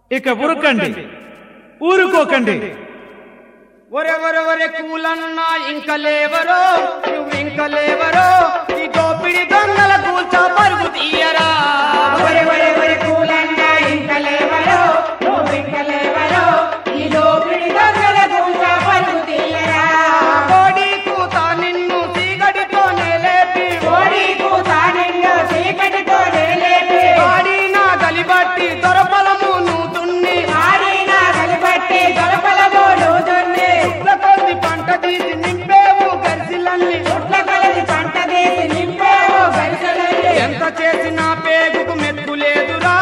ఇక ఉరకండి ఊరుకోకండి ఒరెవరెవరె కూలన్నా ఇంక లేవరో నువ్వు ఇంక లేవరో ఈ దోపిడి దొంగల కూల్చా పరుగు తీయరా ఒరెవరెవరి కూలన్నా ఇంక లేవరో, నువ్వు ఇంక లేవరో, ఈ దోపిడి దొంగల గుంట పరుగు తీయరా. కోడి కూత నిన్ను సీగడితోనే లేపి కోడి కూత నిన్ను చీకటితోనే లేపి, ఆడిన గలిబట్టి దొరపలము నూతున్ని ఆడిన గలిబట్టి దొరపలమోడు దున్ని, కొద్ది పంట తీసి నింపేవు గరిసిలల్ని పుట్ల కొలది పంట తీసి నింపావు గరిసెలల్లి. ఎంత చేసినా పేగుకు మెత్తు లేదురా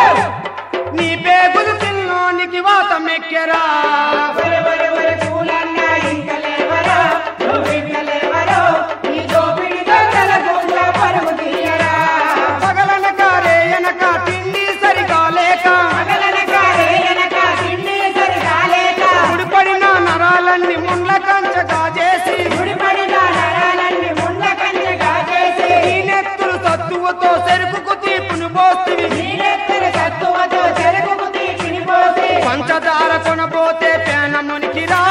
నీ పేగులు తిల్లోనికి వాత మెక్కెరా ఒరెవరెవరి కూలన్నా ఇంక లేవరో, నువ్వు ఇంక లేవరో, ఈ దోపిడి దొంగల గుంట పరుగు తీయరా. పగలనక రేయనక తిండి సరిగా లేక పగలనక రేయనక తిండి సరిగా లేక, ముడిపడిన నరాలన్నీ ముండ్ల కంచగా చేసి ముడిపడిన నరాలన్నీ ముండ్ల కంచెగా చేసి, నీ నెత్తులు సత్తువతో చెరుకుకు తీపును పోస్తివి నీరెత్తని సత్తువతో చెరుకుకు తీసిని పోసి, పంచదార కొనబోతే పేనమునికి రా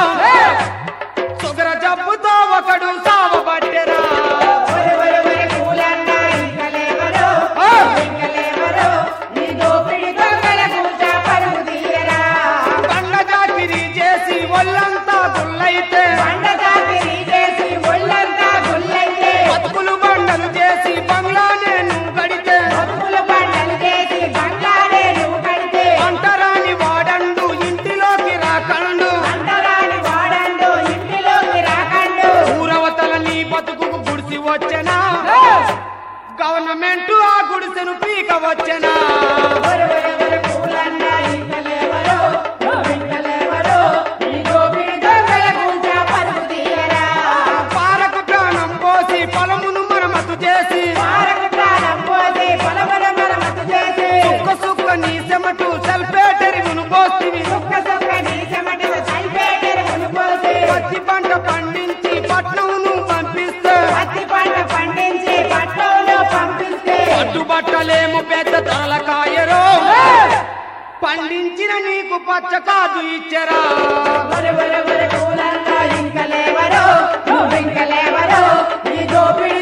సుగర జబ్బుతో ఒకడు సావబట్టెరా ఒరెవరెవరి కూలన్నా ఇంక లేవరో, ఇంక లేవరో, ఈ దోపిడి దొంగల గుంట పరుగు తీయరా. బండ జాకిరి చేసి ఒళ్ళంతా గుల్లైతే బండ చాకిరీ చేసి ఒళ్ళంతా గుల్లైతే, బతుకులు బండలు చేసి బంగ్లానే నువ్వు గడితే బతుకుల బండలు చేసి బంగ్లానే నువ్వు కడితే, అంటరాని వాడండు ఇంటిలోకి రాకండు అంటరాని వాడండు ఇంటిలోకి రాకండు. ఊరవతల నీ బతుకుకు గుడిసి వచ్చెనా గవర్నమెంట్ ఆ గుడిసెను పీక వచ్చెనా ఒరెవరెవరి కూలన్నా ఇంక లేవరో, నువ్వు ఇంక లేవరో, ఈ దోపిడి దొంగల గుంట పరుగు తీయరా. పారకు ప్రాణం పోసి పొలమును మరమతు చేసి పారకు ప్రాణం పోసి పొలమున మరమ్మతు చేసి, సుక్క సుక్క నీ చెమటు సల్పేటెరుగును పోస్తివి సుక్క సుక్క నీ చెమటను చల్పేటెరువును పోసి, పత్తి పంట పండించి పట్నంను పంపిస్తే పత్తి పంట పండించి పట్టణంలో పంపిస్తే, పట్టుబట్టలేము పెద్ద తలకాయరో పండించిన నీకు పచ్చ కాదు ఇచ్చరా ఒరెవరెవరి కూలన్నా ఇంక లేవరో, నువ్వు ఇంక లేవరో, ఈ దోపిడి